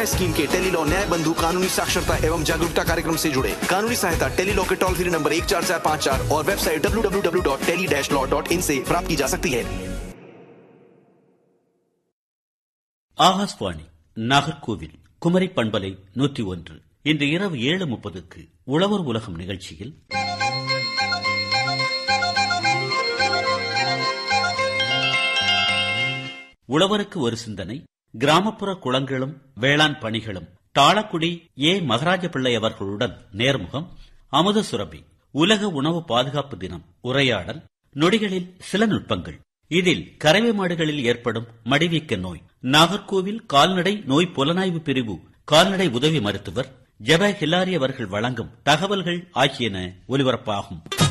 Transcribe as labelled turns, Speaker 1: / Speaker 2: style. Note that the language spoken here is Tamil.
Speaker 1: स्कीम के टेलीलॉ न्याय बंधु कानूनी साक्षरता एवं जागरूकता कार्यक्रम से जुड़े कानूनी सहायता टेलीलॉ के टोल फ्री नंबर एक चार चार पाँच चार और website W W W dot tele dash law dot in से प्राप्त की जा सकती है
Speaker 2: ஆகாஷ்வாணி நாகர்கோவில் குமரி பண்பலை நூற்றி ஒன்று இன்று இரவு ஏழு முப்பதுக்கு உழவர் உலகம் நிகழ்ச்சியில் உழவருக்கு ஒரு சிந்தனை கிராமப்புற குளங்களும் வேளாண் பணிகளும் தாளக்குடி ஏ மகராஜ பிள்ளை அவர்களுடன் நேர்முகம் அமுத சுரபி உலக உணவு பாதுகாப்பு தினம் உரையாடல் நொடிகளில் சில நுட்பங்கள் இதில் கறவை மாடுகளில் ஏற்படும் மடிவீக்க நோய் நாகர்கோவில் கால்நடை நோய் புலனாய்வு பிரிவு கால்நடை உதவி மருத்துவர் ஜெப ஹிலாரி அவர்கள் வழங்கும் தகவல்கள் ஆகியன ஒலிபரப்பாகும்